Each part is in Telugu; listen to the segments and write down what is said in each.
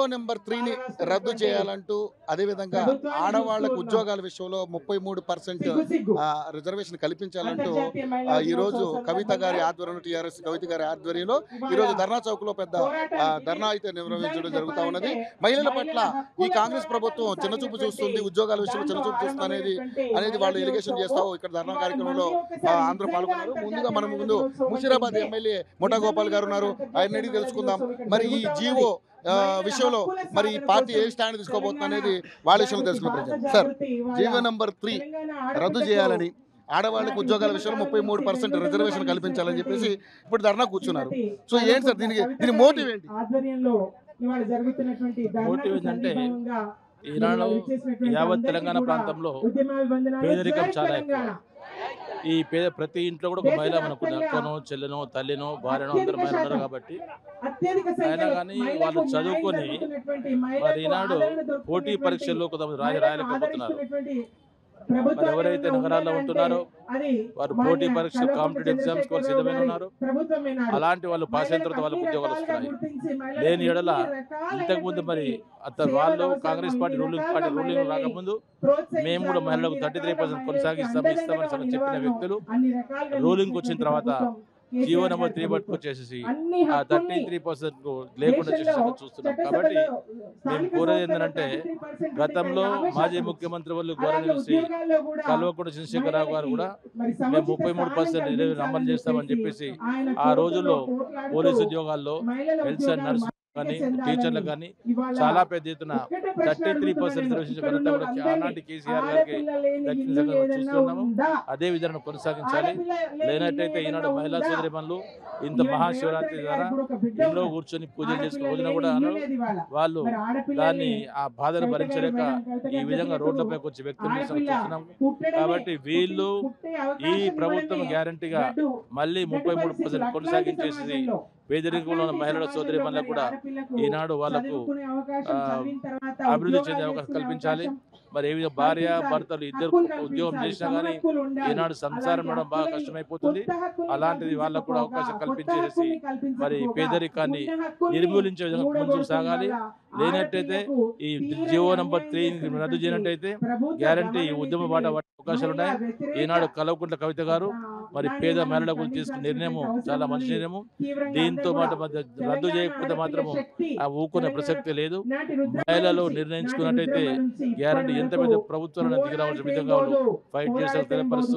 నెంబర్ త్రీని రద్దు చేయాలంటూ అదేవిధంగా ఆడవాళ్లకు ఉద్యోగాల విషయంలో ముప్పై మూడు పర్సెంట్ రిజర్వేషన్ కల్పించాలంటూ ఆ, ఈ రోజు కవిత గారి ఆధ్వర్యంలో టీఆర్ఎస్ కవిత గారి ఆధ్వర్యంలో ఈ రోజు ధర్నా చౌక్ లో పెద్ద ఆ, ధర్నా అయితే నిర్వహించడం జరుగుతా ఉన్నది మహిళల పట్ల ఈ కాంగ్రెస్ ప్రభుత్వం చిన్నచూపు చూస్తుంది ఉద్యోగాల విషయంలో చిన్నచూపు చూస్తుంది అనేది అనేది వాళ్ళు ఎలిగేషన్ చేస్తావు ఇక్కడ ధర్నా కార్యక్రమంలో ఆ, అందరూ పాల్గొన్నారు ముందుగా మనం ముందు ముషీరాబాద్ ఎమ్మెల్యే ముఠా గోపాల్ గారు ఉన్నారు ఆయన అడిగి తెలుసుకుందాం మరి ఈ జీవో ఆ, విషయంలో మరి ఈ పార్టీ ఏ స్టాండ్ తీసుకోబోతుంది అనేది వాళ్ళ విషయంలో తెలుసుకున్న ప్రజలు సార్ జీవో నంబర్ త్రీ రద్దు చేయాలని ఆడవాళ్ళకి ఉద్యోగాల విషయంలో ముప్పై మూడు పర్సెంట్ రిజర్వేషన్ కల్పించాలని చెప్పేసి ఇప్పుడు ధర్నా కూర్చున్నారు సో ఏంటి సార్ దీనికి దీని మోటివ్ ఏంటి ఆధ్వర్యంలో ఇవాళ జరుగుతున్నటువంటి మోటివ్ ఏంటంటే ఈనాడు యావత్ తెలంగాణ ప్రాంతంలో పేదరికం చాలా ఎక్కువ. ఈ పేద ప్రతి ఇంట్లో కూడా ఒక మహిళ మనకు అక్కనో చెల్లెనో తల్లినో భార్యనో అందరు మహిళ ఉన్నారు కాబట్టి అయినా కానీ వాళ్ళు చదువుకొని మరి ఈనాడు పోటీ పరీక్షల్లో కొంతమంది రాయ రాయలేకపోతున్నారు మరి ఎవరైతే నగరాల్లో ఉంటున్నారో వారు పోటీ పరీక్ష కాంపిటేటివ్ ఎగ్జామ్స్ వాళ్ళు సిద్ధమైన ఉన్నారు అలాంటి వాళ్ళు పాస్ అయిన తర్వాత వాళ్ళకు ఉద్యోగాలు వస్తున్నాయి లేని ఎడల ఇంతకు ముందు మరి అతను వాళ్ళు Congress party ruling party ruling రాకముందు మేము కూడా మహిళలకు థర్టీ త్రీ పర్సెంట్ కొనసాగిస్తాం ఇస్తామని సగం చెప్పిన వ్యక్తులు రూలింగ్ వచ్చిన తర్వాత జీవో నెంబర్ త్రీ పట్టుకొచ్చేసి ఆ థర్టీ త్రీ పర్సెంట్ లేకుండా చేసే సంగతి చూస్తున్నాం కాబట్టి మేము కోరేది ఏంటంటే గతంలో మాజీ ముఖ్యమంత్రి వాళ్ళు గౌరవించి కల్వకుంట్ల చంద్రశేఖరరావు గారు కూడా మేము ముప్పై మూడు పర్సెంట్ అమలు చేస్తామని చెప్పేసి ఆ రోజుల్లో పోలీసు ఉద్యోగాల్లో హెల్త్ అండ్ నర్స్ కానీ టీచర్లకు కానీ చాలా పెద్ద ఎత్తున థర్టీ త్రీ పర్సెంట్ ఘనత కూడా ఆనాటి కేసీఆర్ గారికి దక్కిన సంగతి చూస్తున్నాము అదే విధానం కొనసాగించాలి లేనట్టయితే ఈనాడు మహిళా సోదరిమణులు ఇంత మహాశివరాత్రి ద్వారా ఇంట్లో కూర్చొని పూజలు చేసుకుని రోజున కూడా వాళ్ళు దాన్ని ఆ బాధను భరించలేక ఈ విధంగా రోడ్లపైకి వచ్చి వ్యక్తులు చూస్తున్నాం కాబట్టి వీళ్ళు ఈ ప్రభుత్వం గ్యారంటీగా మళ్ళీ ముప్పై మూడు పర్సెంట్ కొనసాగించేసి పేదరికంలో ఉన్న మహిళల సోదరి కూడా ఈనాడు వాళ్ళకు ఆ, అభివృద్ధి చెందే అవకాశం కల్పించాలి మరి ఏ విధంగా భార్య భర్తలు ఇద్దరు ఉద్యోగం చేసినా కానీ ఈనాడు సంసారం నడవడం బాగా కష్టమైపోతుంది అలాంటిది వాళ్ళకు కూడా అవకాశం కల్పించేసి మరి పేదరికాన్ని నిర్మూలించే విధంగా ముందుకు సాగాలి లేనట్టయితే ఈ జియో నంబర్ త్రీ రద్దు చేయనట్టయితే గ్యారంటీ ఉద్యమ బాట పట్టే అవకాశాలు ఉన్నాయి ఈనాడు కలవకుంట్ల కవిత గారు మరి పేద మహిళల గురించి తీసుకున్న నిర్ణయం చాలా మంచి నిర్ణయం దీంతో మాట మధ్య రద్దు చేయకపోతే మాత్రము ఆ ఊకునే ప్రసక్తి లేదు మహిళలు నిర్ణయించుకున్నట్టయితే గ్యారంటీ ఎంత పెద్ద ప్రభుత్వాలను దిగిరావాల్సిన విధంగా వాళ్ళు ఫైట్ చేసే తెలియపరుస్తూ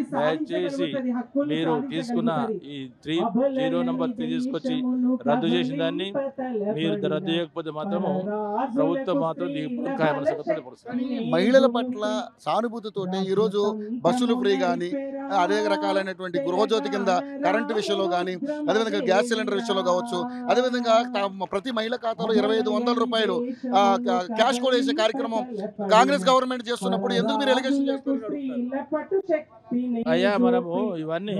దయచేసి మీరు తీసుకున్న ఈ త్రీ జీరో నంబర్ త్రీ తీసుకొచ్చి రద్దు చేసిన దాన్ని మీరు రద్దు చేయకపోతే మాత్రము ప్రభుత్వం మాత్రం దీనికి ఖాయమని సంగతి తెలియపరుస్తుంది మహిళల పట్ల సానుభూతితోటి ఈ రోజు బస్సులు ఫ్రీ కానీ అదే రకాలైనటువంటి గృహజ్యోతి కింద కరెంటు విషయంలో కానీ అదేవిధంగా గ్యాస్ సిలిండర్ విషయంలో కావచ్చు అదేవిధంగా తా- ప్రతి మహిళ ఖాతాలో ఇరవై ఐదు వందల రూపాయలు ఆ, కా- క్యాష్ కూడా వేసే కార్యక్రమం కాంగ్రెస్ గవర్నమెంట్ చేస్తున్నప్పుడు ఎందుకు మీరు ఎలిగేషన్ చేస్తున్నారు అయ్యా మనము ఇవన్నీ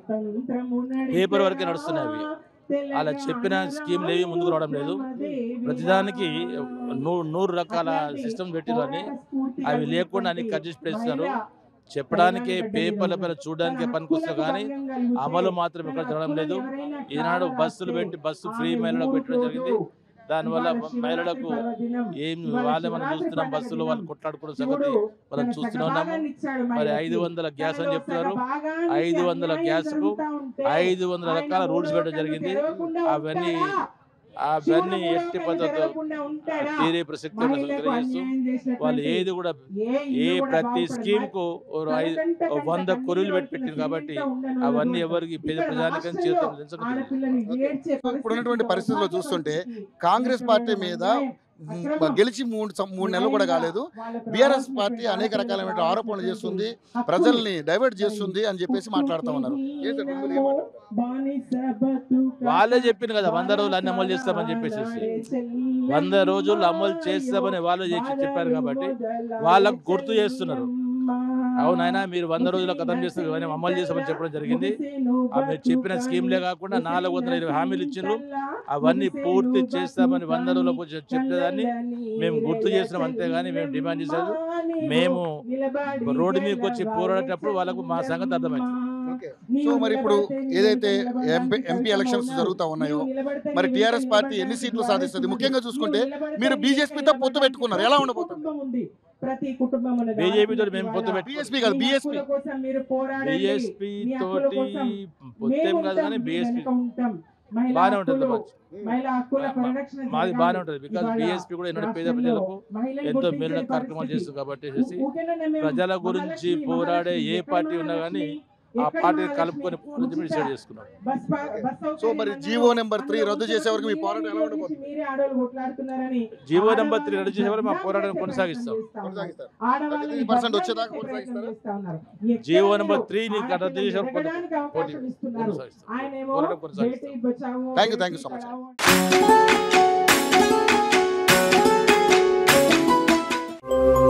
పేపర్ వరకే నడుస్తున్నాయి అవి. అలా చెప్పిన స్కీమ్లు ఏవి ముందుకు రావడం లేదు ప్రతిదానికి నూ- నూరు రకాల సిస్టమ్ పెట్టిరని అవి లేకుండా అన్ని కట్ చేసి పెడుతున్నారు చెప్పడానికి పేపర్ల పైన చూడడానికి పనికొస్తుంది కానీ అమలు మాత్రం ఇక్కడ జరగడం లేదు ఈనాడు బస్సులు పెట్టి బస్సు ఫ్రీ మహిళలకు పెట్టడం జరిగింది దానివల్ల మహిళలకు ఏం వాళ్ళే మనం చూస్తున్నాం బస్సులో వాళ్ళు కొట్లాడుకున్న సంగతి మనం చూస్తూనే ఉన్నాము మరి ఐదు వందల గ్యాస్ అని చెప్తున్నారు ఐదు వందల గ్యాస్ కు ఐదు వందల రకాల రూల్స్ పెట్టడం జరిగింది అవన్నీ అవన్నీ ఎట్టి పద్ధతిలో తీరే ప్రసక్తి ఉన్న సంగతి తెలియజేస్తూ వాళ్ళు ఏది కూడా ఏ ప్రతి స్కీమ్ కు ఓ ఐదు ఓ వంద కొరువులు పెట్టి పెట్టింది కాబట్టి అవన్నీ ఎవరికి పేద ప్రజానికం చేతం ఇప్పుడు ఉన్నటువంటి పరిస్థితుల్లో చూస్తుంటే కాంగ్రెస్ పార్టీ మీద మ్, గెలిచి మూడు సం- మూడు నెలలు కూడా కాలేదు బీఆర్ఎస్ పార్టీ అనేక రకాలైన ఆరోపణలు చేస్తుంది ప్రజల్ని డైవర్ట్ చేస్తుంది అని చెప్పేసి మాట్లాడుతూ ఉన్నారు ఏంటి మిమ్మల్ని ఏమంటారు? వాళ్ళే చెప్పింది కదా వంద రోజులు అన్ని అమలు చేస్తామని చెప్పేసి వంద రోజులు అమలు చేస్తామని వాళ్ళు చేసి చెప్పారు కాబట్టి వాళ్ళకు గుర్తు చేస్తున్నారు అవునైనా మీరు వంద రోజుల కథం చేస్తారు ఇవన్నీ అమలు చేస్తామని చెప్పడం జరిగింది ఆ మీరు చెప్పిన స్కీమ్లే కాకుండా నాలుగు వందల ఇరవై హామీలు ఇచ్చిండ్రు అవన్నీ పూర్తి చేస్తామని వంద రోజులకు వచ్చి చెప్పేదాన్ని మేము గుర్తు చేసినాం అంతేగాని మేము డిమాండ్ చేసేది మేము రోడ్డు మీదకి వచ్చి పోరాడేటప్పుడు వాళ్ళకు మా సంగతి అర్థమైంది ఓకే. సో మరి ఇప్పుడు ఏదైతే ఎంపీ ఎంపీ ఎలక్షన్స్ జరుగుతా ఉన్నాయో మరి టీఆర్ఎస్ పార్టీ ఎన్ని సీట్లు సాధిస్తుంది ముఖ్యంగా చూసుకుంటే మీరు బీజేపీతో పొత్తు పెట్టుకున్నారు ఎలా ఉండబోతుంది ఉంది ప్రతి కుటుంబం ఉన్నది. BJP తోటి మేము పొత్తు పెట్టుకున్నాం. బీఎస్పీ కాదు మీ బీఎస్పీ హక్కుల కోసం మీరు పోరాడండి. బిఎస్పి మీ హక్కుల తోటి కోసం పొత్తేం మేము కాదు కానీ ఉంటాం, మీ బిఎస్పి వెనుక ఉంటాం. మహిళా బాగానే ఉంటుంది హక్కులు, మంచి. మహిళా హక్కుల మా- పరిరక్షణ మాది జరగాలి. బాగానే ఉంటుంది బికాస్ ఇవాళ బిఎస్పి కూడా ఎన్నడూ పేద రాష్ట్రంలో ప్రజలకు మహిళలు ఎంతో గుర్తించే మేలున కార్యక్రమాలు పరిస్థితి. చేస్తుంది కాబట్టి చేసి ఊ- ఊరికేనే మేము ప్రజల గురించి మహాలక్ష్మి, పోరాడే ఏ మహాలక్ష్మి, పార్టీ ఎక్కడ ఉన్నా కానీ మహాలక్ష్మి, ఆ ఎక్కడ పార్టీని మహాలక్ష్మి, కలుపుకొని పోరాటం ఉచిత డిసైడ్ చేసుకున్నాం బస్ పా- బస్ సో సౌకర్యం మరి అన్నారు. జీవో నెంబర్ త్రీ అందులో రద్దు చేసే వరకు మీ మీరే పోరాటం ఎలా నిలబడి ఉండబోతుంది మీరే ఆడవాళ్ళు కొట్లాడుతున్నారని జీవో నెంబర్ త్రీ ఆడవాళ్ళని రద్దు చేసే వరకు మా బద్నాం పోరాటం చేసే కొనసాగిస్తాం ప్రయత్నం చేస్తా ఉన్నారు. కొనసాగిస్తారు ఆడవాళ్ళని 33% బద్నాం వచ్చేదాకా చేసే ప్రయత్నం కొనసాగిస్తారా? చేస్తా ఉన్నారు. జీవో ఎక్కడ నెంబర్ మీరు త్రీ ని ఆడపిల్లలు రద్దు చేసే వరకు ఎదగడానికి అవకాశం ఇస్తున్నారు. కొనసాగిస్తాం. ఆయనేమో పోరాటం కొనసాగిస్తాం. Beti Bachao, Thank you, Beti thank you so much. Padhao.